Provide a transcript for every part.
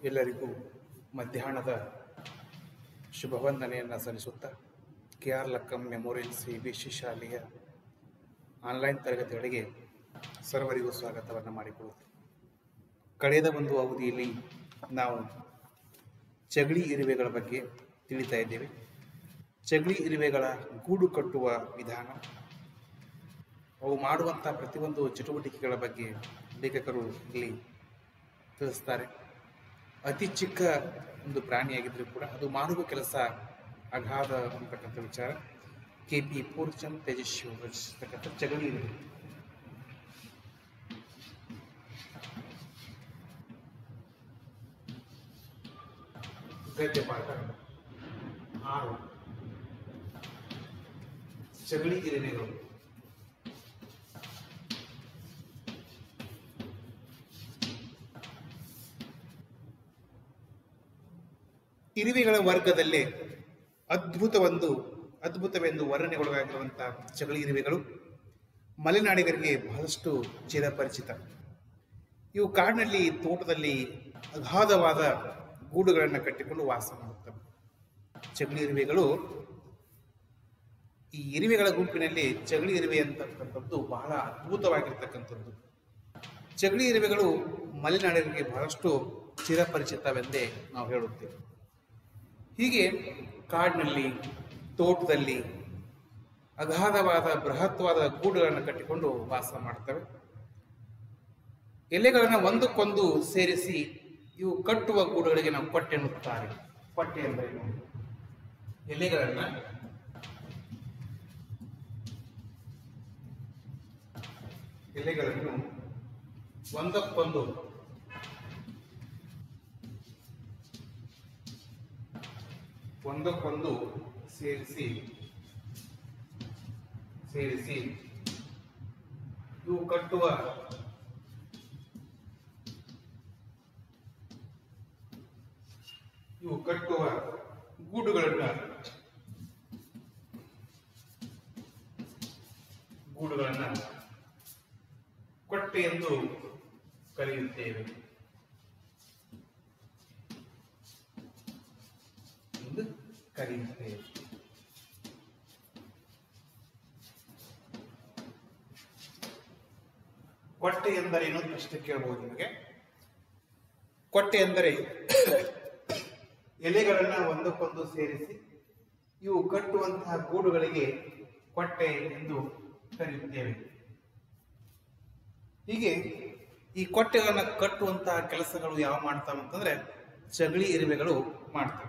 ಎಲ್ಲರಿಗೂ ಮಧ್ಯಾಹ್ನದ ಶುಭವಂದನೆಯನ್ನು ಸಲ್ಲಿಸುತ್ತಾ K R Lakkam memorial C B C ಶಾಲೆಯ ಆನ್ಲೈನ್ ತರಗತಿಗಳಿಗೆ ಸರ್ವರಿಗೂ ಸ್ವಾಗತವನ್ನು ಮಾಡಿಕೊಳ್ಳುತ್ತೇವೆ ಕಳೆದ ಒಂದು ಅವಧಿಯಲ್ಲಿ ನಾವು ಚಗಳಿ ಇರುವೆಗಳ ಬಗ್ಗೆ ತಿಳಿತಾ ಇದ್ದೇವೆ ಚಗಳಿ ಇರುವೆಗಳ ಗೂಡು ಕಟ್ಟುವ ವಿಧಾನ ಅವು ಮಾಡುವಂಥ ಪ್ರತಿಯೊಂದು ಚಟುವಟಿಕೆಗಳ ಬಗ್ಗೆ ಲೇಖಕರು ಇಲ್ಲಿ ತಿಳಿಸ್ತಾರೆ ಅತಿ ಚಿಕ್ಕ ಒಂದು ಪ್ರಾಣಿಯಾಗಿದ್ದರೂ ಕೂಡ ಅದು ಮಾಡುವ ಕೆಲಸ ಅಗಾಧ ಅಂತಕ್ಕಂಥ ವಿಚಾರ ಕೆ ಪಿ ಪೂರ್ಚಂದ್ ತೇಜಸ್ವಿ ಅವರು ರಚಿಸಿರ್ತಕ್ಕಂಥ ಚಗಳಿ ಇರುವೆ ಗದ್ಯ ಪಾಠ ಆರು ಚಗಳಿ ಇರುವೆಗಳು ಇರುವೆಗಳ ವರ್ಗದಲ್ಲೇ ಅದ್ಭುತವೊಂದು ಅದ್ಭುತವೆಂದು ವರ್ಣನೆಗೊಳಗಾಗಿರುವಂತಹ ಚಗಳಿ ಇರುವೆಗಳು ಮಲೆನಾಡಿಗರಿಗೆ ಬಹಳಷ್ಟು ಚಿರಪರಿಚಿತ ಇವು ಕಾಡಿನಲ್ಲಿ ತೋಟದಲ್ಲಿ ಅಗಾಧವಾದ ಗೂಡುಗಳನ್ನು ಕಟ್ಟಿಕೊಂಡು ವಾಸ ಮಾಡುತ್ತವೆ ಚಗಳಿ ಇರುವೆಗಳು ಈ ಇರುವೆಗಳ ಗುಂಪಿನಲ್ಲಿ ಚಗಳಿ ಇರುವೆ ಅಂತಕ್ಕಂಥದ್ದು ಬಹಳ ಅದ್ಭುತವಾಗಿರ್ತಕ್ಕಂಥದ್ದು ಚಗಳಿ ಇರುವೆಗಳು ಮಲೆನಾಡಿಗರಿಗೆ ಬಹಳಷ್ಟು ಚಿರಪರಿಚಿತವೆಂದೇ ನಾವು ಹೇಳುತ್ತೇವೆ ಹೀಗೆ ಕಾಡಿನಲ್ಲಿ ತೋಟದಲ್ಲಿ ಅಗಾಧವಾದ ಬೃಹತ್ವಾದ ಗೂಡುಗಳನ್ನು ಕಟ್ಟಿಕೊಂಡು ವಾಸ ಮಾಡ್ತವೆ ಎಲೆಗಳನ್ನು ಒಂದಕ್ಕೊಂದು ಸೇರಿಸಿ ಇವು ಕಟ್ಟುವ ಗೂಡುಗಳಿಗೆ ನಾವು ಕೊಟ್ಟೆ ಎನ್ನುತ್ತಾರೆ ಕೊಟ್ಟೆ ಅಂದರೆ ಏನು? ಎಲೆಗಳನ್ನ ಎಲೆಗಳನ್ನು ಒಂದಕ್ಕೊಂದು ಒಂದಕ್ಕೊಂದು ಸೇರಿಸಿ ಸೇರಿಸಿ ಇವು ಕಟ್ಟುವ ಇವು ಕಟ್ಟುವ ಗೂಡುಗಳನ್ನ ಗೂಡುಗಳನ್ನ ಕೊಟ್ಟೆ ಎಂದು ಕರೆಯುತ್ತೇವೆ ಎಂದು ಕರೆಯುತ್ತೇವೆ ಕೊಟ್ಟೆ ಎಂದರೇನು ಅಂತ ಪ್ರಶ್ನೆ ಕೇಳಬಹುದು ನಿಮಗೆ ಕೊಟ್ಟೆ ಎಂದರೆ ಎಲೆಗಳನ್ನ ಒಂದಕ್ಕೊಂದು ಸೇರಿಸಿ ಇವು ಕಟ್ಟುವಂತಹ ಗೂಡುಗಳಿಗೆ ಕೊಟ್ಟೆ ಎಂದು ಕರೆಯುತ್ತೇವೆ ಹೀಗೆ ಈ ಕೊಟ್ಟೆಗಳನ್ನ ಕಟ್ಟುವಂತಹ ಕೆಲಸಗಳು ಯಾವ ಮಾಡ್ತಾವ ಅಂತಂದ್ರೆ ಚಗಳಿ ಇರುವೆಗಳು ಮಾಡ್ತವೆ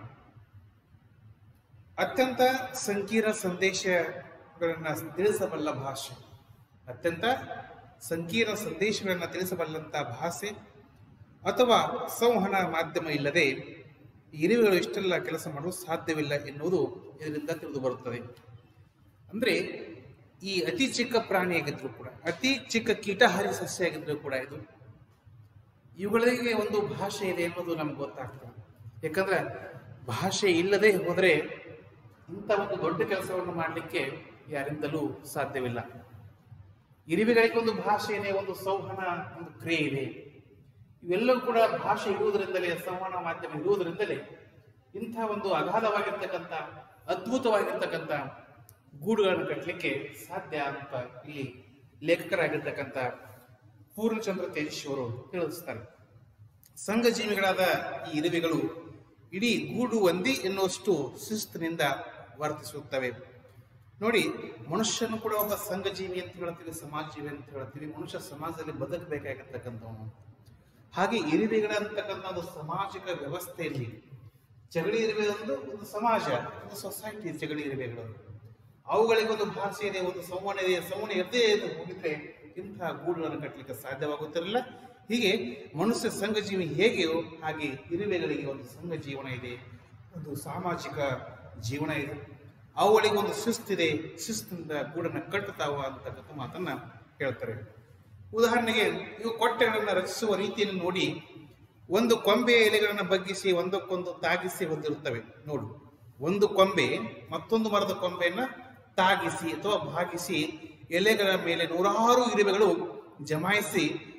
ಅತ್ಯಂತ ಸಂಕೀರ್ಣ ಸಂದೇಶಗಳನ್ನ ತಿಳಿಸಬಲ್ಲ ಭಾಷೆ ಅತ್ಯಂತ ಸಂಕೀರ್ಣ ಸಂದೇಶಗಳನ್ನ ತಿಳಿಸಬಲ್ಲಂತ ಭಾಷೆ ಅಥವಾ ಸಂವಹನ ಮಾಧ್ಯಮ ಇಲ್ಲದೆ ಈ ಇರುವೆಗಳು ಇಷ್ಟೆಲ್ಲ ಕೆಲಸ ಮಾಡಲು ಸಾಧ್ಯವಿಲ್ಲ ಎನ್ನುವುದು ಇದರಿಂದ ತಿಳಿದು ಬರುತ್ತದೆ ಅಂದ್ರೆ ಈ ಅತಿ ಚಿಕ್ಕ ಪ್ರಾಣಿಯಾಗಿದ್ರು ಕೂಡ ಅತಿ ಚಿಕ್ಕ ಕೀಟಹಾರಿ ಸಸ್ಯ ಆಗಿದ್ರು ಕೂಡ ಇದು ಇವುಗಳಿಗೆ ಒಂದು ಭಾಷೆ ಇದೆ ಅನ್ನೋದು ನಮ್ಗೆ ಗೊತ್ತಾಗ್ತದೆ ಯಾಕಂದ್ರೆ ಭಾಷೆ ಇಲ್ಲದೆ ಹೋದರೆ ಇಂಥ ಒಂದು ದೊಡ್ಡ ಕೆಲಸವನ್ನು ಮಾಡಲಿಕ್ಕೆ ಯಾರಿಂದಲೂ ಸಾಧ್ಯವಿಲ್ಲ ಇರುವೆಗಳಿಗೆ ಒಂದು ಭಾಷೆ ಇದೆ ಒಂದು ಸಂವಹನ ಒಂದು ಕ್ರಿಯೆ ಇದೆ ಇವೆಲ್ಲವೂ ಕೂಡ ಭಾಷೆ ಇರುವುದರಿಂದಲೇ ಸಂವಹನ ಮಾಧ್ಯಮ ಇರುವುದರಿಂದಲೇ ಇಂಥ ಒಂದು ಅಗಾಧವಾಗಿರ್ತಕ್ಕಂಥ ಅದ್ಭುತವಾಗಿರ್ತಕ್ಕಂಥ ಗೂಡುಗಳನ್ನು ಕಟ್ಟಲಿಕ್ಕೆ ಸಾಧ್ಯ ಅಂತ ಇಲ್ಲಿ ಲೇಖಕರಾಗಿರ್ತಕ್ಕಂಥ ಪೂರ್ಣಚಂದ್ರ ತೇಜಸ್ವಿ ಅವರು ತಿಳಿಸ್ತಾರೆ ಸಂಘಜೀವಿಗಳಾದ ಈ ಇರುವೆಗಳು ಇಡೀ ಗೂಡು ಒಂದಿ ಎನ್ನುವಷ್ಟು ಶಿಸ್ತಿನಿಂದ ವರ್ತಿಸುತ್ತವೆ ನೋಡಿ ಮನುಷ್ಯನು ಕೂಡ ಒಬ್ಬ ಸಂಘಜೀವಿ ಅಂತ ಹೇಳ್ತೀವಿ ಸಮಾಜ ಜೀವಿ ಅಂತ ಹೇಳ್ತೀವಿ ಮನುಷ್ಯ ಸಮಾಜದಲ್ಲಿ ಬದುಕಬೇಕಾಗಿರ್ತಕ್ಕಂಥವನು ಹಾಗೆ ಇರುವೆಗಳ ಅಂತಕ್ಕಂಥ ಒಂದು ಸಾಮಾಜಿಕ ವ್ಯವಸ್ಥೆಯಲ್ಲಿ ಜಗಳಿ ಇರುವೆ ಒಂದು ಒಂದು ಸಮಾಜ ಒಂದು ಸೊಸೈಟಿ ಜಗಳಿ ಇರುವೆಗಳು ಅವುಗಳಿಗೆ ಒಂದು ಭಾಷೆ ಇದೆ ಒಂದು ಸಂವಹನ ಇದೆ ಸಂವಹನ ಇರದೇ ಹೋಗಿದ್ರೆ ಇಂಥ ಗೂಡುಗಳನ್ನು ಕಟ್ಟಲಿಕ್ಕೆ ಸಾಧ್ಯವಾಗುತ್ತಿರಲಿಲ್ಲ ಹೀಗೆ ಮನುಷ್ಯ ಸಂಘಜೀವಿ ಹೇಗೆಯೋ ಹಾಗೆ ಇರುವೆಗಳಿಗೆ ಒಂದು ಸಂಘ ಜೀವನ ಇದೆ ಒಂದು ಸಾಮಾಜಿಕ ಜೀವನ ಇದೆ ಅವುಗಳಿಗೆ ಒಂದು ಶಿಸ್ತಿದೆ ಶಿಸ್ತಿನಿಂದ ಗೂಡನ್ನು ಕಟ್ಟುತ್ತಾವ ಅಂತಕ್ಕಂಥ ಮಾತನ್ನ ಹೇಳ್ತಾರೆ ಉದಾಹರಣೆಗೆ ಇವು ಕೊಟ್ಟೆಗಳನ್ನು ರಚಿಸುವ ರೀತಿಯನ್ನು ನೋಡಿ ಒಂದು ಕೊಂಬೆಯ ಎಲೆಗಳನ್ನು ಬಗ್ಗಿಸಿ ಒಂದಕ್ಕೊಂದು ತಾಗಿಸಿ ಹೊಂದಿರುತ್ತವೆ ನೋಡು ಒಂದು ಕೊಂಬೆ ಮತ್ತೊಂದು ಮರದ ಕೊಂಬೆಯನ್ನ ತಾಗಿಸಿ ಅಥವಾ ಭಾಗಿಸಿ ಎಲೆಗಳ ಮೇಲೆ ನೂರಾರು ಇರುವೆಗಳು ಜಮಾಯಿಸಿ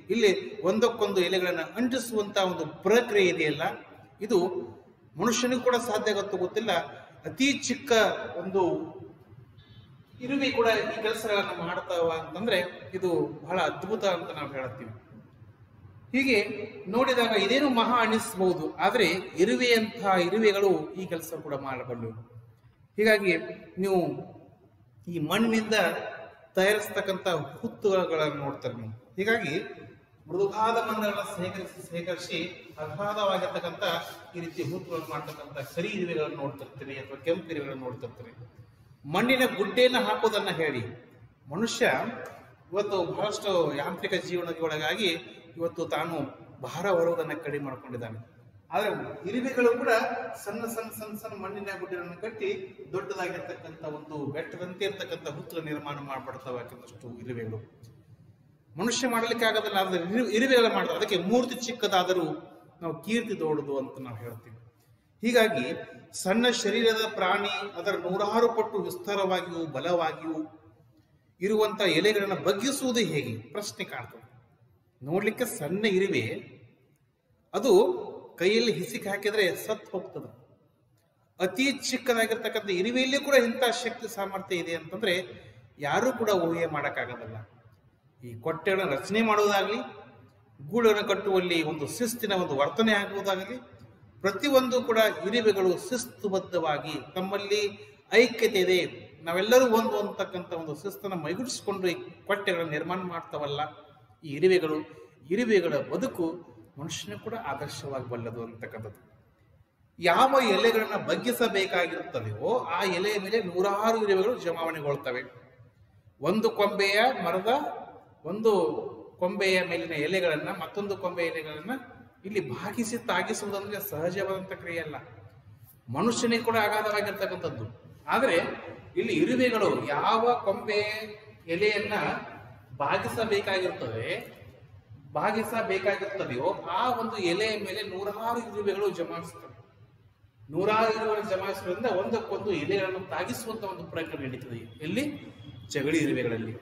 ಇಲ್ಲಿ ಒಂದಕ್ಕೊಂದು ಎಲೆಗಳನ್ನು ಅಂಟಿಸುವಂತ ಒಂದು ಪ್ರಕ್ರಿಯೆ ಇದೆಯಲ್ಲ ಇದು ಮನುಷ್ಯನಿಗೂ ಕೂಡ ಸಾಧ್ಯ ಗೊತ್ತು ಗೊತ್ತಿಲ್ಲ ಅತಿ ಚಿಕ್ಕ ಒಂದು ಇರುವೆ ಕೂಡ ಈ ಕೆಲಸಗಳನ್ನು ಮಾಡ್ತಾವ ಅಂತಂದ್ರೆ ಇದು ಬಹಳ ಅದ್ಭುತ ಅಂತ ನಾವು ಹೇಳುತ್ತೀವಿ ಹೀಗೆ ನೋಡಿದಾಗ ಇದೇನು ಮಹಾ ಅನಿಸಬಹುದು ಆದರೆ ಇರುವೆಯಂತಹ ಇರುವೆಗಳು ಈ ಕೆಲಸ ಕೂಡ ಮಾಡಬಲ್ಲವು ಹೀಗಾಗಿ ನೀವು ಈ ಮಣ್ಣಿನಿಂದ ತಯಾರಿಸ್ತಕ್ಕಂಥ ಹುತ್ತುಗಳನ್ನು ನೋಡ್ತಾರೆ ನೀವು ಹೀಗಾಗಿ ಮೃದುವಾದ ಮಣ್ಣನ್ನು ಸೇಕರಿಸಿ ಸೇಕರಿಸಿ ಅಗಾಧವಾಗಿರ್ತಕ್ಕಂಥ ಈ ರೀತಿ ಹುತ್ತುಗಳನ್ನು ಮಾಡ್ತಕ್ಕಂಥ ಕರಿ ಇರುವೆಗಳನ್ನು ನೋಡ್ತಿರ್ತೀರಿ ಅಥವಾ ಕೆಂಪು ಇರುವೆಗಳನ್ನು ನೋಡ್ತಿರ್ತೀರಿ ಮಣ್ಣಿನ ಗುಡ್ಡೆಯನ್ನು ಹಾಕೋದನ್ನ ಹೇಳಿ ಮನುಷ್ಯ ಇವತ್ತು ಬಹಳಷ್ಟು ಯಾಂತ್ರಿಕ ಜೀವನದ ಒಳಗಾಗಿ ಇವತ್ತು ತಾನು ಭಾರ ಹೊರುವುದನ್ನು ಕಡಿಮೆ ಮಾಡ್ಕೊಂಡಿದ್ದಾನೆ ಆದ್ರೆ ಇರುವೆಗಳು ಕೂಡ ಸಣ್ಣ ಸಣ್ಣ ಸಣ್ಣ ಸಣ್ಣ ಮಣ್ಣಿನ ಗುಡ್ಡೆಗಳನ್ನು ಕಟ್ಟಿ ದೊಡ್ಡದಾಗಿರ್ತಕ್ಕಂಥ ಒಂದು ಬೆಟ್ಟದಂತೆ ಇರ್ತಕ್ಕಂಥ ಹುತ್ತು ನಿರ್ಮಾಣ ಮಾಡ್ಬಿಡ್ತಾವೆ ಕೆಲವಷ್ಟು ಇರುವೆಗಳು ಮನುಷ್ಯ ಮಾಡಲಿಕ್ಕೆ ಆಗೋದಿಲ್ಲ ಆದ್ರೆ ಇರು- ಇರುವೆಗಳು ಮಾಡ್ತಾರೆ ಅದಕ್ಕೆ ಮೂರ್ತಿ ಚಿಕ್ಕದಾದರೂ ನಾವು ಕೀರ್ತಿ ದೊಡ್ಡದು ಅಂತ ನಾವು ಹೇಳ್ತೀವಿ ಹೀಗಾಗಿ ಸಣ್ಣ ಶರೀರದ ಪ್ರಾಣಿ ಅದರ ನೂರಾರು ಪಟ್ಟು ವಿಸ್ತಾರವಾಗಿಯೂ ಬಲವಾಗಿಯೂ ಇರುವಂತ ಎಲೆಗಳನ್ನು ಬಗ್ಗಿಸುವುದು ಹೇಗೆ ಪ್ರಶ್ನೆ ಕಾಣ್ತದೆ ನೋಡ್ಲಿಕ್ಕೆ ಸಣ್ಣ ಇರುವೆ ಅದು ಕೈಯಲ್ಲಿ ಹಿಸಿಕ್ ಹಾಕಿದ್ರೆ ಸತ್ ಹೋಗ್ತದೆ ಅತಿ ಚಿಕ್ಕದಾಗಿರ್ತಕ್ಕಂಥ ಇರುವೆಯಲ್ಲಿ ಕೂಡ ಇಂಥ ಶಕ್ತಿ ಸಾಮರ್ಥ್ಯ ಇದೆ ಅಂತಂದ್ರೆ ಯಾರೂ ಕೂಡ ಊಹೆ ಮಾಡೋಕ್ಕಾಗೋದಿಲ್ಲ ಈ ಕೊಟ್ಟೆಗಳನ್ನು ರಚನೆ ಮಾಡುವುದಾಗಲಿ ಗೂಡನ್ನು ಕಟ್ಟುವಲ್ಲಿ ಒಂದು ಶಿಸ್ತಿನ ಒಂದು ವರ್ತನೆ ಆಗುವುದಾಗಲಿ ಪ್ರತಿಯೊಂದು ಕೂಡ ಇರುವೆಗಳು ಶಿಸ್ತುಬದ್ಧವಾಗಿ ತಮ್ಮಲ್ಲಿ ಐಕ್ಯತೆ ಇದೆ ನಾವೆಲ್ಲರೂ ಒಂದು ಅಂತಕ್ಕಂಥ ಒಂದು ಶಿಸ್ತನ್ನು ಮೈಗೂಡಿಸಿಕೊಂಡು ಈ ಕೊಟ್ಟೆಗಳನ್ನು ನಿರ್ಮಾಣ ಮಾಡ್ತಾವಲ್ಲ ಈ ಇರುವೆಗಳು ಇರುವೆಗಳ ಬದುಕು ಮನುಷ್ಯನ ಕೂಡ ಆದರ್ಶವಾಗಬಲ್ಲದು ಅಂತಕ್ಕಂಥದ್ದು ಯಾವ ಎಲೆಗಳನ್ನ ಬಗ್ಗಿಸಬೇಕಾಗಿರುತ್ತದೆಯೋ ಆ ಎಲೆಯ ಮೇಲೆ ನೂರಾರು ಇರುವೆಗಳು ಜಮಾವಣೆಗೊಳ್ತವೆ ಒಂದು ಕೊಂಬೆಯ ಮರದ ಒಂದು ಕೊಂಬೆಯ ಮೇಲಿನ ಎಲೆಗಳನ್ನ ಮತ್ತೊಂದು ಕೊಂಬೆಯ ಎಲೆಗಳನ್ನ ಇಲ್ಲಿ ಭಾಗಿಸಿ ತಾಗಿಸುವುದಂದ್ರೆ ಸಹಜವಾದಂತ ಕ್ರಿಯೆ ಅಲ್ಲ ಮನುಷ್ಯನಿಗೆ ಕೂಡ ಅಗಾಧವಾಗಿರ್ತಕ್ಕಂಥದ್ದು ಆದ್ರೆ ಇಲ್ಲಿ ಇರುವೆಗಳು ಯಾವ ಕೊಂಬೆ ಎಲೆಯನ್ನ ಭಾಗಿಸಬೇಕಾಗಿರ್ತದೆ ಭಾಗಿಸಬೇಕಾಗಿರ್ತದೆಯೋ ಆ ಒಂದು ಎಲೆಯ ಮೇಲೆ ನೂರಾರು ಇರುವೆಗಳು ಜಮಾಯಿಸ್ತವೆ ನೂರಾರು ಇರುವೆಗಳು ಜಮಾಯಿಸುವುದರಿಂದ ಒಂದಕ್ಕೊಂದು ಎಲೆಗಳನ್ನು ತಾಗಿಸುವಂತ ಒಂದು ಪ್ರಕ್ರಿಯೆ ನಡೀತದೆ ಎಲ್ಲಿ ಜಗಳಿ ಇರುವೆಗಳಲ್ಲಿ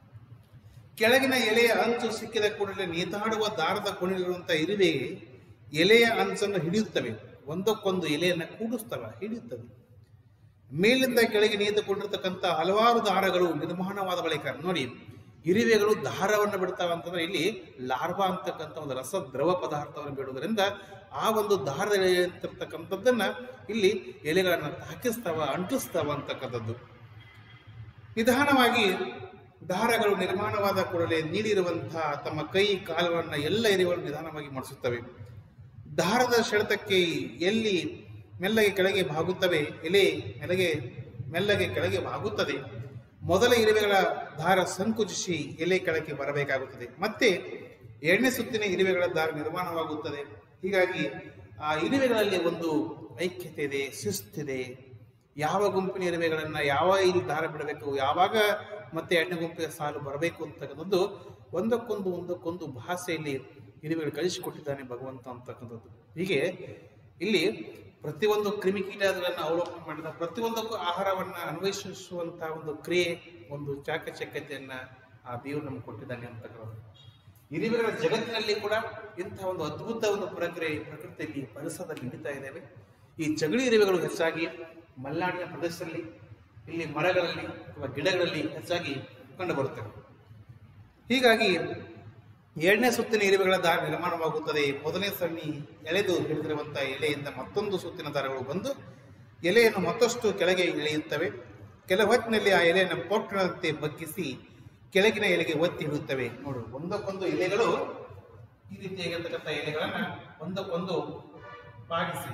ಕೆಳಗಿನ ಎಲೆಯ ಅಂಚು ಸಿಕ್ಕಿದ ಕೂಡಲೇ ನೇತಾಡುವ ದಾರದ ಕೊನೆಗಳಿರುವಂತ ಇರುವೆ ಎಲೆಯ ಅಂಚನ್ನು ಹಿಡಿಯುತ್ತವೆ ಒಂದಕ್ಕೊಂದು ಎಲೆಯನ್ನ ಕೂಡಿಸ್ತವೆ ಹಿಡಿಯುತ್ತವೆ ಮೇಲಿಂದ ಕೆಳಗೆ ನೇತುಕೊಂಡಿರ್ತಕ್ಕಂಥ ಹಲವಾರು ದಾರಗಳು ನಿರ್ಮಾಣವಾದ ಬಳಿಕ ನೋಡಿ ಇರುವೆಗಳು ದಾರವನ್ನು ಬಿಡ್ತಾವ ಅಂತಂದ್ರೆ ಇಲ್ಲಿ ಲಾರ್ವಾ ಅಂತಕ್ಕಂಥ ಒಂದು ರಸ ದ್ರವ ಪದಾರ್ಥವನ್ನು ಬಿಡುವುದರಿಂದ ಆ ಒಂದು ದಾರದಲ್ಲಿ ಇರ್ತಕ್ಕಂಥದ್ದನ್ನ ಇಲ್ಲಿ ಎಲೆಗಳನ್ನ ತಾಕಿಸ್ತಾವ ಅಂಟಿಸ್ತಾವ ಅಂತಕ್ಕಂಥದ್ದು ನಿಧಾನವಾಗಿ ದಾರಗಳು ನಿರ್ಮಾಣವಾದ ಕೂಡಲೇ ನೀಡಿರುವಂತಹ ತಮ್ಮ ಕೈ ಕಾಲುಗಳನ್ನ ಎಲ್ಲ ಎಲೆಗಳು ನಿಧಾನವಾಗಿ ಮಾಡಿಸುತ್ತವೆ ದಾರದ ಸೆಳೆತಕ್ಕೆ ಎಲ್ಲಿ ಮೆಲ್ಲಗೆ ಕೆಳಗೆ ಬಾಗುತ್ತವೆ ಎಲೆ ಮೆಲ್ಲಗೆ ಮೆಲ್ಲಗೆ ಕೆಳಗೆ ಬಾಗುತ್ತದೆ ಮೊದಲ ಇರುವೆಗಳ ದಾರ ಸಂಕುಚಿಸಿ ಎಲೆ ಕೆಳಗೆ ಬರಬೇಕಾಗುತ್ತದೆ ಮತ್ತೆ ಎರಡನೇ ಸುತ್ತಿನ ಇರುವೆಗಳ ದಾರ ನಿರ್ಮಾಣವಾಗುತ್ತದೆ ಹೀಗಾಗಿ ಆ ಇರುವೆಗಳಲ್ಲಿ ಒಂದು ಐಕ್ಯತೆ ಇದೆ ಶಿಸ್ತಿದೆ ಯಾವ ಗುಂಪಿನ ಇರುವೆಗಳನ್ನ ಯಾವ ಇಲ್ಲಿ ದಾರ ಬಿಡಬೇಕು ಯಾವಾಗ ಮತ್ತೆ ಎರಡನೇ ಗುಂಪಿನ ಸಾಲು ಬರಬೇಕು ಅಂತಕ್ಕಂಥದ್ದು ಒಂದಕ್ಕೊಂದು ಒಂದಕ್ಕೊಂದು ಭಾಷೆಯಲ್ಲಿ ಇರುವೆಗಳು ಕಳಿಸಿಕೊಟ್ಟಿದ್ದಾನೆ ಭಗವಂತ ಅಂತಕ್ಕಂಥದ್ದು ಹೀಗೆ ಇಲ್ಲಿ ಪ್ರತಿಯೊಂದು ಕ್ರಿಮಿಕೀಟಗಳನ್ನು ಅವಲೋಕನ ಮಾಡಿದ ಪ್ರತಿಯೊಂದಕ್ಕೂ ಆಹಾರವನ್ನ ಅನ್ವೇಷಿಸುವಂತಹ ಒಂದು ಕ್ರಿಯೆ ಒಂದು ಚಾಕಚಕ್ಯತೆಯನ್ನ ಆ ದೇವರು ನಮ್ಗೆ ಕೊಟ್ಟಿದ್ದಾನೆ ಅಂತಕ್ಕಂಥದ್ದು ಇರುವೆಗಳ ಜಗತ್ತಿನಲ್ಲಿ ಕೂಡ ಇಂತಹ ಒಂದು ಅದ್ಭುತ ಒಂದು ಪ್ರಕ್ರಿಯೆ ಪ್ರಕೃತಿಯಲ್ಲಿ ಪರಿಸರದಲ್ಲಿ ನಡೀತಾ ಇದ್ದೇವೆ ಈ ಚಗಳಿ ಇರುವೆಗಳು ಹೆಚ್ಚಾಗಿ ಮಲೆನಾಡಿನ ಪ್ರದೇಶದಲ್ಲಿ ಇಲ್ಲಿ ಮರಗಳಲ್ಲಿ ಅಥವಾ ಗಿಡಗಳಲ್ಲಿ ಹೆಚ್ಚಾಗಿ ಕಂಡು ಬರುತ್ತವೆ ಹೀಗಾಗಿ ಎರಡನೇ ಸುತ್ತಿನ ಇರುವೆಗಳ ದಾರ ನಿರ್ಮಾಣವಾಗುತ್ತದೆ ಮೊದಲನೇ ಸರಣಿ ಎಳೆದು ಹಿಡಿದಿರುವಂತಹ ಎಲೆಯಿಂದ ಮತ್ತೊಂದು ಸುತ್ತಿನ ದಾರಗಳು ಬಂದು ಎಲೆಯನ್ನು ಮತ್ತಷ್ಟು ಕೆಳಗೆ ಇಳಿಯುತ್ತವೆ ಕೆಲ ಹೊತ್ತಿನಲ್ಲಿ ಆ ಎಲೆಯನ್ನು ಪೊಟ್ಟಣದಂತೆ ಬಗ್ಗಿಸಿ ಕೆಳಗಿನ ಎಲೆಗೆ ಒತ್ತಿ ಇಡುತ್ತವೆ ನೋಡು ಒಂದಕ್ಕೊಂದು ಎಲೆಗಳು ಈ ರೀತಿಯಾಗಿರ್ತಕ್ಕಂಥ ಎಲೆಗಳನ್ನ ಒಂದಕ್ಕೊಂದು ಬಾಗಿಸಿ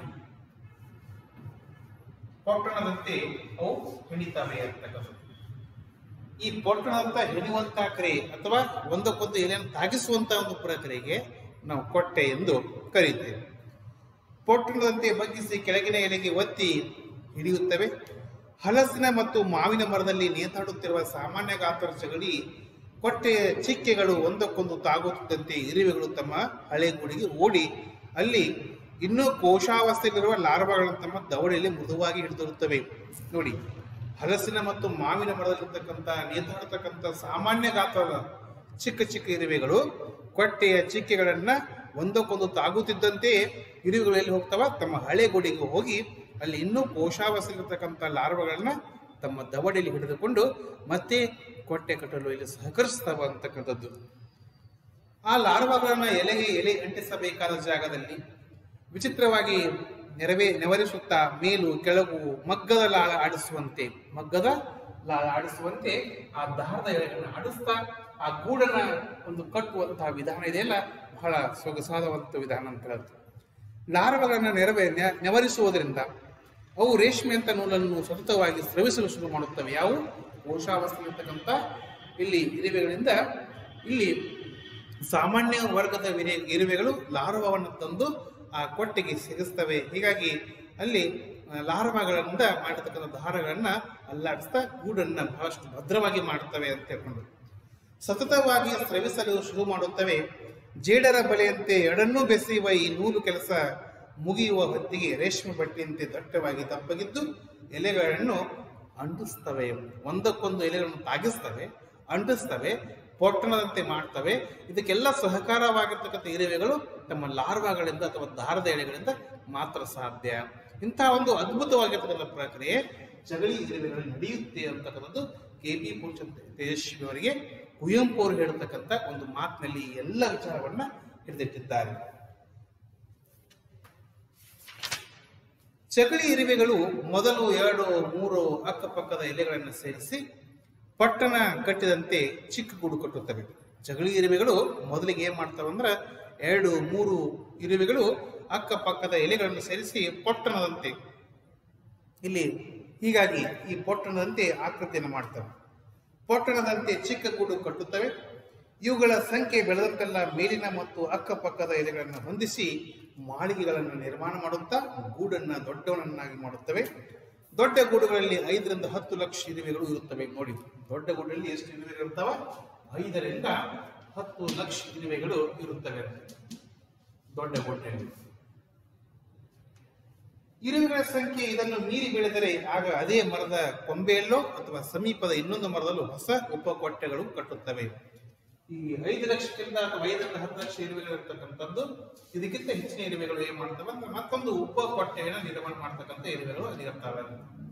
ಪೊಟ್ಟಣದಂತೆ ಅವು ಹಿಡಿತವೆ ಅಂತಕ್ಕಂಥದ್ದು ಈ ಪೊಟ್ಟಣದಂತ ಹೆಣುವಂತ ಕ್ರಿಯೆ ಅಥವಾ ಒಂದಕ್ಕೊಂದು ಎಲೆಯನ್ನು ತಾಗಿಸುವಂತ ಒಂದು ಪ್ರಕ್ರಿಯೆಗೆ ನಾವು ಕೊಟ್ಟೆ ಎಂದು ಕರೆಯುತ್ತೇವೆ ಪೊಟ್ಟಣದಂತೆ ಬಗ್ಗಿಸಿ ಕೆಳಗಿನ ಎಲೆಗೆ ಒತ್ತಿ ಹಿಡಿಯುತ್ತವೆ ಹಲಸಿನ ಮತ್ತು ಮಾವಿನ ಮರದಲ್ಲಿ ನೇತಾಡುತ್ತಿರುವ ಸಾಮಾನ್ಯ ಗಾತ್ರದ ಚಗಳಿ ಕೊಟ್ಟೆಯ ಚಿಕ್ಕೆಗಳು ಒಂದಕ್ಕೊಂದು ತಾಗುತ್ತಿದ್ದಂತೆ ಇರುವೆಗಳು ತಮ್ಮ ಹಳೆ ಗೂಡಿಗೆ ಓಡಿ ಅಲ್ಲಿ ಇನ್ನೂ ಕೋಶಾವಸ್ಥೆಯಲ್ಲಿರುವ ಲಾರ್ವಾಗಳನ್ನು ತಮ್ಮ ದವಡೆಯಲ್ಲಿ ಮೃದುವಾಗಿ ಹಿಡಿದಿರುತ್ತವೆ ನೋಡಿ ಹಲಸಿನ ಮತ್ತು ಮಾವಿನ ಮರದಲ್ಲಿರ್ತಕ್ಕಂಥ ನೇತಾಡತಕ್ಕಂಥ ಸಾಮಾನ್ಯ ಗಾತ್ರದ ಚಿಕ್ಕ ಚಿಕ್ಕ ಇರುವೆಗಳು ಕೊಟ್ಟೆಯ ಚಿಕ್ಕೆಗಳನ್ನ ಒಂದಕ್ಕೊಂದು ತಾಗುತ್ತಿದ್ದಂತೆ ಇರುವೆಗಳು ಎಲ್ಲಿ ಹೋಗ್ತಾವ ತಮ್ಮ ಹಳೆ ಗುಡಿಗೆ ಹೋಗಿ ಅಲ್ಲಿ ಇನ್ನೂ ಕೋಶಾವಸ್ಥೆಗಿರ್ತಕ್ಕಂಥ ಲಾರ್ವಗಳನ್ನ ತಮ್ಮ ದವಡೆಯಲ್ಲಿ ಹಿಡಿದುಕೊಂಡು ಮತ್ತೆ ಕೊಟ್ಟೆ ಕಟ್ಟಲು ಇಲ್ಲಿ ಸಹಕರಿಸ್ತಾವ ಅಂತಕ್ಕಂಥದ್ದು ಆ ಲಾರ್ವಾಗಳನ್ನ ಎಲೆಗೆ ಎಲೆ ಅಂಟಿಸಬೇಕಾದ ಜಾಗದಲ್ಲಿ ವಿಚಿತ್ರವಾಗಿ ನೆರವೇ ನೆವರಿಸುತ್ತಾ ಮೇಲು ಕೆಳಗು ಮಗ್ಗದ ಲಾಳ ಆಡಿಸುವಂತೆ ಮಗ್ಗದ ಲಾಳ ಆಡಿಸುವಂತೆ ಆ ದಾರದ ಎಲೆಗಳನ್ನ ಆಡಿಸ್ತಾ ಆ ಗೂಡನ್ನ ಒಂದು ಕಟ್ಟುವಂತಹ ವಿಧಾನ ಇದೆಯಲ್ಲ ಬಹಳ ಸೊಗಸಾದವಂತ ವಿಧಾನ ಅಂತ ಹೇಳ್ತಾರೆ ಲಾರ್ವಗಳನ್ನ ನೆರವೇ ನೆ- ನೆವರಿಸುವುದರಿಂದ ಅವು ರೇಷ್ಮೆ ಅಂತ ನೂಲನ್ನು ಸತತವಾಗಿ ಸ್ರವಿಸಲು ಶುರು ಮಾಡುತ್ತವೆ ಯಾವು ಕೋಶಾವಸ್ಥೆ ಇರ್ತಕ್ಕಂಥ ಇಲ್ಲಿ ಇರುವೆಗಳಿಂದ ಇಲ್ಲಿ ಸಾಮಾನ್ಯ ವರ್ಗದ ವಿರೆ- ಇರುವೆಗಳು ಲಾರ್ವವನ್ನು ತಂದು ಆ ಕೊಟ್ಟಿಗೆ ಸಿಗಿಸ್ತವೆ ಹೀಗಾಗಿ ಅಲ್ಲಿ ಆ, ಲಾರ್ವಗಳಿಂದ ಮಾಡಿರ್ತಕ್ಕಂಥ ದಾರಗಳನ್ನ ಅಲ್ಲಾಡಿಸ್ತಾ ಗೂಡನ್ನ ಬಹಳಷ್ಟು ಭದ್ರವಾಗಿ ಮಾಡ್ತವೆ ಅಂತ ಹೇಳ್ಕೊಂಡು ಸತತವಾಗಿ ಸ್ರವಿಸಲು ಶುರು ಮಾಡುತ್ತವೆ ಜೇಡರ ಬಲೆಯಂತೆ ಎಡನ್ನೂ ಬೆಸೆಯುವ ಈ ನೂಲು ಕೆಲಸ ಮುಗಿಯುವ ಹೊತ್ತಿಗೆ ರೇಷ್ಮೆ ಬಟ್ಟೆಯಂತೆ ದಟ್ಟವಾಗಿ ದಪ್ಪಗಿದ್ದು ಎಲೆಗಳನ್ನು ಅಂಟಿಸ್ತವೆ ಒಂದಕ್ಕೊಂದು ಎಲೆಗಳನ್ನು ತಾಗಿಸ್ತವೆ ಅಂಟಿಸ್ತವೆ ಪೊಟ್ಟಣದಂತೆ ಮಾಡ್ತವೆ ಇದಕ್ಕೆಲ್ಲ ಸಹಕಾರವಾಗಿರ್ತಕ್ಕಂಥ ಇರುವೆಗಳು ತಮ್ಮ ಲಾರ್ವಾಗಳಿಂದ ಅಥವಾ ದಾರದ ಎಲೆಗಳಿಂದ ಮಾತ್ರ ಸಾಧ್ಯ ಇಂತಹ ಒಂದು ಅದ್ಭುತವಾಗಿರ್ತಕ್ಕಂಥ ಪ್ರಕ್ರಿಯೆ ಜಗಳಿ ಇರುವೆಗಳಲ್ಲಿ ನಡೆಯುತ್ತೆ ಅಂತಕ್ಕಂಥದ್ದು ಕೆ ಪಿ ಪೂರ್ಣಚಂದ್ರ ತೇಜಸ್ವಿ ಅವರಿಗೆ ಕುವೆಂಪು ಅವರು ಹೇಳತಕ್ಕಂಥ ಒಂದು ಮಾತಿನಲ್ಲಿ ಈ ಎಲ್ಲ ವಿಚಾರವನ್ನ ಹಿಡಿದಿಟ್ಟಿದ್ದಾರೆ ಚಗಳಿ ಇರುವೆಗಳು ಮೊದಲು ಎರಡು ಮೂರು ಅಕ್ಕಪಕ್ಕದ ಎಲೆಗಳನ್ನು ಸೇರಿಸಿ ಪಟ್ಟಣ ಕಟ್ಟಿದಂತೆ ಚಿಕ್ಕ ಗೂಡು ಕಟ್ಟುತ್ತವೆ ಜಗಳಿ ಇರುವೆಗಳು ಮೊದಲಿಗೆ ಏನ್ ಮಾಡ್ತವೆ ಅಂದ್ರೆ ಎರಡು ಮೂರು ಇರುವೆಗಳು ಅಕ್ಕಪಕ್ಕದ ಎಲೆಗಳನ್ನು ಸೇರಿಸಿ ಪೊಟ್ಟಣದಂತೆ ಇಲ್ಲಿ ಹೀಗಾಗಿ ಈ ಪೊಟ್ಟಣದಂತೆ ಆಕೃತಿಯನ್ನು ಮಾಡ್ತವೆ ಪೊಟ್ಟಣದಂತೆ ಚಿಕ್ಕ ಗೂಡು ಕಟ್ಟುತ್ತವೆ ಇವುಗಳ ಸಂಖ್ಯೆ ಬೆಳೆದಂತೆಲ್ಲ ಮೇಲಿನ ಮತ್ತು ಅಕ್ಕಪಕ್ಕದ ಎಲೆಗಳನ್ನು ಹೊಂದಿಸಿ ಮಾಳಿಗೆಗಳನ್ನು ನಿರ್ಮಾಣ ಮಾಡುತ್ತಾ ಗೂಡನ್ನ ದೊಡ್ಡವನನ್ನಾಗಿ ಮಾಡುತ್ತವೆ ದೊಡ್ಡ ಗೂಡುಗಳಲ್ಲಿ ಐದರಿಂದ ಹತ್ತು ಲಕ್ಷ ಇರುವೆಗಳು ಇರುತ್ತವೆ ನೋಡಿ ದೊಡ್ಡ ಗೂಡಲ್ಲಿ ಎಷ್ಟು ಇರುವೆಗಳು ಇರ್ತಾವ ಐದರಿಂದ ಹತ್ತು ಲಕ್ಷ ಇರುವೆಗಳು ಇರುತ್ತವೆ ದೊಡ್ಡ ಗೂಡಿನಲ್ಲಿ ಇರುವೆಗಳ ಸಂಖ್ಯೆ ಇದನ್ನು ಮೀರಿ ಬೆಳೆದರೆ ಆಗ ಅದೇ ಮರದ ಕೊಂಬೆಯಲ್ಲೋ ಅಥವಾ ಸಮೀಪದ ಇನ್ನೊಂದು ಮರದಲ್ಲೂ ಹೊಸ ಉಪಕೊಟ್ಟೆಗಳು ಕಟ್ಟುತ್ತವೆ ಈ ಐದು ಲಕ್ಷಕ್ಕಿಂತ ಅಥವಾ ಐದರಿಂದ ಹತ್ತು ಲಕ್ಷ ಇರುವೆಗಳು ಇರ್ತಕ್ಕಂಥದ್ದು ಇದಕ್ಕಿಂತ ಹೆಚ್ಚಿನ ಇರುವೆಗಳು ಏನ್ ಮಾಡ್ತವೆ ಅಂದ್ರೆ ಮತ್ತೊಂದು ಉಪಕೊಟ್ಟೆಯನ್ನು ನಿರ್ಮಾಣ ಮಾಡ್ತಕ್ಕಂಥ ಇರುವೆಗಳು ಅಲ್ಲಿರ್ತವೆ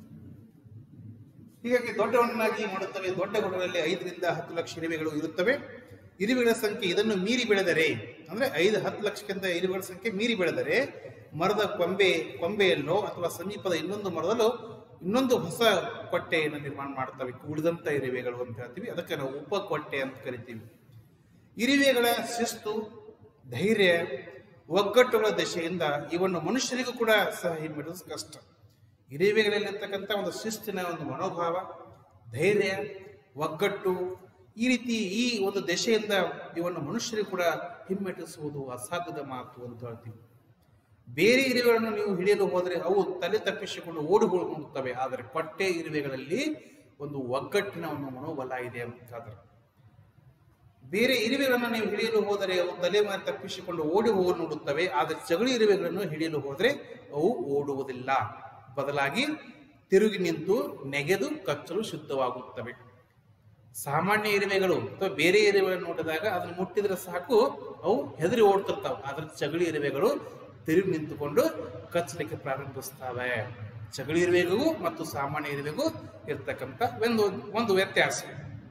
ಹೀಗಾಗಿ ದೊಡ್ಡವನ್ನಾಗಿ ಮಾಡುತ್ತವೆ ದೊಡ್ಡ ಗುಡಗಳಲ್ಲಿ ಐದರಿಂದ ಹತ್ತು ಲಕ್ಷ ಇರುವೆಗಳು ಇರುತ್ತವೆ ಇರುವೆಗಳ ಸಂಖ್ಯೆ ಇದನ್ನು ಮೀರಿ ಬೆಳೆದರೆ ಅಂದ್ರೆ ಐದು ಹತ್ತು ಲಕ್ಷಕ್ಕಿಂತ ಇರುವೆಗಳ ಸಂಖ್ಯೆ ಮೀರಿ ಬೆಳೆದರೆ ಮರದ ಕೊಂಬೆ ಕೊಂಬೆಯಲ್ಲೋ ಅಥವಾ ಸಮೀಪದ ಇನ್ನೊಂದು ಮರದಲ್ಲೋ ಇನ್ನೊಂದು ಹೊಸ ಕೊಟ್ಟೆಯನ್ನು ನಿರ್ಮಾಣ ಮಾಡ್ತವೆ ಉಳಿದಂತ ಇರುವೆಗಳು ಅಂತ ಹೇಳ್ತೀವಿ ಅದಕ್ಕೆ ನಾವು ಉಪಕೊಟ್ಟೆ ಅಂತ ಕರಿತೀವಿ ಇರುವೆಗಳ ಶಿಸ್ತು ಧೈರ್ಯ ಒಗ್ಗಟ್ಟುಗಳ ದಶೆಯಿಂದ ಇವನ್ನು ಮನುಷ್ಯರಿಗೂ ಕೂಡ ಸಹ ಹಿಮ್ಮೆಡುವುದು ಕಷ್ಟ ಇರುವೆಗಳಲ್ಲಿರ್ತಕ್ಕಂಥ ಒಂದು ಶಿಸ್ತಿನ ಒಂದು ಮನೋಭಾವ ಧೈರ್ಯ ಒಗ್ಗಟ್ಟು ಈ ರೀತಿ ಈ ಒಂದು ದಶೆಯಿಂದ ಇವನ್ನು ಮನುಷ್ಯರಿಗೂ ಕೂಡ ಹಿಮ್ಮೆಟ್ಟಿಸುವುದು ಅಸಾಧ್ಯದ ಮಾತು ಅಂತ ಹೇಳ್ತೀವಿ ಬೇರೆ ಇರುವೆಗಳನ್ನು ನೀವು ಹಿಡಿಯಲು ಹೋದರೆ ಅವು ತಲೆ ತಪ್ಪಿಸಿಕೊಂಡು ಓಡಿ ಹೋಗುತ್ತವೆ ಆದರೆ ಕೊಟ್ಟೆ ಇರುವೆಗಳಲ್ಲಿ ಒಂದು ಒಗ್ಗಟ್ಟಿನ ಒಂದು ಮನೋಬಲ ಇದೆ ಅಂತಾದ್ರೆ ಬೇರೆ ಇರುವೆಗಳನ್ನು ನೀವು ಹಿಡಿಯಲು ಹೋದರೆ ಅವು ತಲೆ ಮೇಲೆ ತಪ್ಪಿಸಿಕೊಂಡು ಓಡಿ ಹೋಗಲು ನೋಡುತ್ತವೆ ಆದರೆ ಚಗಳಿ ಇರುವೆಗಳನ್ನು ಹಿಡಿಯಲು ಹೋದರೆ ಅವು ಓಡುವುದಿಲ್ಲ ಬದಲಾಗಿ ತಿರುಗಿ ನಿಂತು ನೆಗೆದು ಕಚ್ಚಲು ಶುದ್ಧವಾಗುತ್ತವೆ ಸಾಮಾನ್ಯ ಇರುವೆಗಳು ಅಥವಾ ಬೇರೆ ಇರುವೆಗಳನ್ನು ನೋಡಿದಾಗ ಅದನ್ನು ಮುಟ್ಟಿದ್ರೆ ಸಾಕು ಅವು ಹೆದರಿ ಓಡ್ತಿರ್ತಾವೆ ಆದ್ರೆ ಚಗಳಿ ಇರುವೆಗಳು ತಿರುಗಿ ನಿಂತುಕೊಂಡು ಕಚ್ಚಲಿಕ್ಕೆ ಪ್ರಾರಂಭಿಸ್ತವೆ ಚಗಳಿ ಇರುವೆಗೂ ಮತ್ತು ಸಾಮಾನ್ಯ ಇರುವೆಗೂ ಇರ್ತಕ್ಕಂಥ ಒಂದು ಒಂದು ವ್ಯತ್ಯಾಸ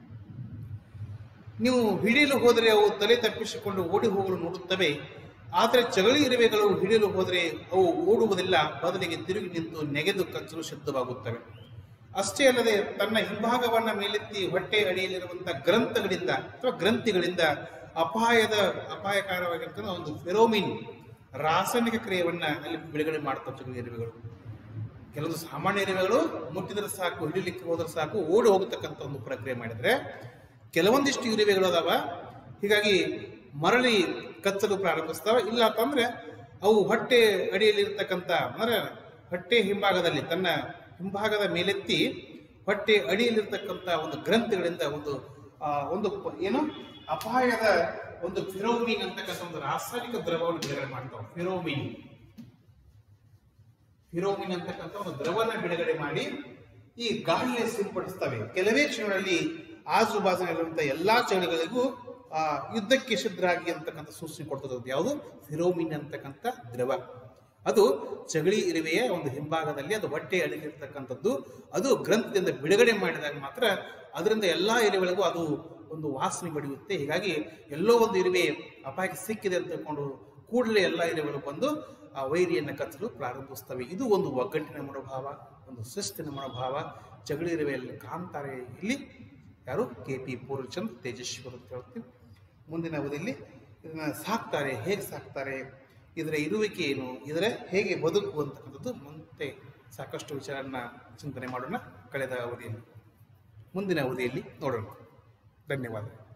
ನೀವು ಹಿಡಿಯಲು ಹೋದರೆ ಅವು ತಲೆ ತಪ್ಪಿಸಿಕೊಂಡು ಓಡಿ ಹೋಗಲು ನೋಡುತ್ತವೆ ಆದರೆ ಚಗಳಿ ಇರುವೆಗಳು ಹಿಡಿಯಲು ಹೋದರೆ ಅವು ಓಡುವುದಿಲ್ಲ ಬದಲಿಗೆ ತಿರುಗಿ ನಿಂತು ನೆಗೆದು ಕಚ್ಚಲು ಸಿದ್ಧವಾಗುತ್ತವೆ ಅಷ್ಟೇ ಅಲ್ಲದೆ ತನ್ನ ಹಿಂಭಾಗವನ್ನ ಮೇಲೆತ್ತಿ ಹೊಟ್ಟೆ ಅಡಿಯಲ್ಲಿರುವಂತಹ ಗ್ರಂಥಗಳಿಂದ ಅಥವಾ ಗ್ರಂಥಿಗಳಿಂದ ಅಪಾಯದ ಅಪಾಯಕಾರವಾಗಿರ್ತಕ್ಕಂಥ ಒಂದು ಫೆರೋಮಿನ್ ರಾಸಾಯನಿಕ ಕ್ರಿಯೆಯನ್ನ ಅಲ್ಲಿ ಬಿಡುಗಡೆ ಮಾಡ್ತವೆ ಚಗಳಿ ಇರುವೆಗಳು ಕೆಲವೊಂದು ಸಾಮಾನ್ಯ ಇರುವೆಗಳು ಮುಟ್ಟಿದ್ರೆ ಸಾಕು ಹಿಡಿಲಿಕ್ಕೆ ಹೋದ್ರೆ ಸಾಕು ಓಡಿ ಹೋಗತಕ್ಕಂಥ ಒಂದು ಪ್ರಕ್ರಿಯೆ ಮಾಡಿದ್ರೆ ಕೆಲವೊಂದಿಷ್ಟು ಇರುವೆಗಳು ಅದಾವ ಹೀಗಾಗಿ ಮರಳಿ ಕಚ್ಚಲು ಪ್ರಾರಂಭಿಸ್ತವೆ ಇಲ್ಲ ಅಂತಂದ್ರೆ ಅವು ಹೊಟ್ಟೆ ಅಡಿಯಲ್ಲಿ ಇರ್ತಕ್ಕಂಥ ಅಂದ್ರೆ ಹೊಟ್ಟೆ ಹಿಂಭಾಗದಲ್ಲಿ ತನ್ನ ಹಿಂಭಾಗದ ಮೇಲೆತ್ತಿ ಹೊಟ್ಟೆ ಅಡಿಯಲ್ಲಿರ್ತಕ್ಕಂಥ ಒಂದು ಗ್ರಂಥಿಗಳಿಂದ ಒಂದು ಆ, ಒಂದು ಪ- ಏನು ಅಪಾಯದ ಒಂದು ಫಿರೋಮಿನ್ ಅಂತಕ್ಕಂಥ ಒಂದು ರಾಸಾಯನಿಕ ದ್ರವವನ್ನು ಬಿಡುಗಡೆ ಮಾಡ್ತಾವೆ ಫಿರೋಮಿನ್ ಫಿರೋಮಿನ್ ಅಂತಕ್ಕಂಥ ಒಂದು ದ್ರವನ ಬಿಡುಗಡೆ ಮಾಡಿ ಈ ಗಾಳಿಯಲ್ಲಿ ಸಿಂಪಡಿಸ್ತವೆ ಕೆಲವೇ ಕ್ಷಣಗಳಲ್ಲಿ ಆಜುಬಾಜಿನಲ್ಲಿರುವಂತಹ ಎಲ್ಲಾ ಚಳಿಗಳಿಗೂ ಆ ಯುದ್ಧಕ್ಕೆ ಸಿದ್ಧರಾಗಿ ಅಂತಕ್ಕಂಥ ಸೂಚನೆ ಕೊಡ್ತದೆ ಅದು ಯಾವುದು ಫಿರೋಮಿನ್ ಅಂತಕ್ಕಂಥ ದ್ರವ ಅದು ಚಗಳಿ ಇರುವೆಯ ಒಂದು ಹಿಂಭಾಗದಲ್ಲಿ ಅದು ಹೊಟ್ಟೆ ಅಡಗಿರ್ತಕ್ಕಂಥದ್ದು ಅದು ಗ್ರಂಥದಿಂದ ಬಿಡುಗಡೆ ಮಾಡಿದಾಗ ಮಾತ್ರ ಅದರಿಂದ ಎಲ್ಲಾ ಇರುವೆಗಳಿಗೂ ಅದು ಒಂದು ವಾಸನೆ ಬಡಿಯುತ್ತೆ ಹೀಗಾಗಿ ಎಲ್ಲೋ ಒಂದು ಇರುವೆ ಅಪಾಯಕ್ಕೆ ಸಿಕ್ಕಿದೆ ಅಂತ ತಿಳ್ಕೊಂಡು ಕೂಡಲೇ ಎಲ್ಲ ಇರುವೆಗಳು ಬಂದು ಆ ವೈರಿಯನ್ನು ಕಚ್ಚಲು ಪ್ರಾರಂಭಿಸ್ತವೆ ಇದು ಒಂದು ಒಗ್ಗಟ್ಟಿನ ಮನೋಭಾವ ಒಂದು ಶಿಸ್ತಿನ ಮನೋಭಾವ ಜಗಳಿ ಇರುವೆಯಲ್ಲಿ ಕಾಣ್ತಾರೆ ಇಲ್ಲಿ ಯಾರು ಕೆ ಪಿ ಪೂರ್ಣಚಂದ್ ತೇಜಸ್ವಿರು ಅಂತ ಹೇಳ್ತೀವಿ ಮುಂದಿನ ಅವಧಿಯಲ್ಲಿ ಇದನ್ನ ಸಾಕ್ತಾರೆ ಹೇಗೆ ಸಾಕ್ತಾರೆ ಇದರ ಇರುವಿಕೆ ಏನು ಇದರ ಹೇಗೆ ಬದುಕು ಅಂತಕ್ಕಂಥದ್ದು ಮುಂದೆ ಸಾಕಷ್ಟು ವಿಚಾರನ ಚಿಂತನೆ ಮಾಡೋಣ ಕಳೆದ ಅವಧಿಯಲ್ಲಿ ಮುಂದಿನ ಅವಧಿಯಲ್ಲಿ ನೋಡೋಣ ಧನ್ಯವಾದ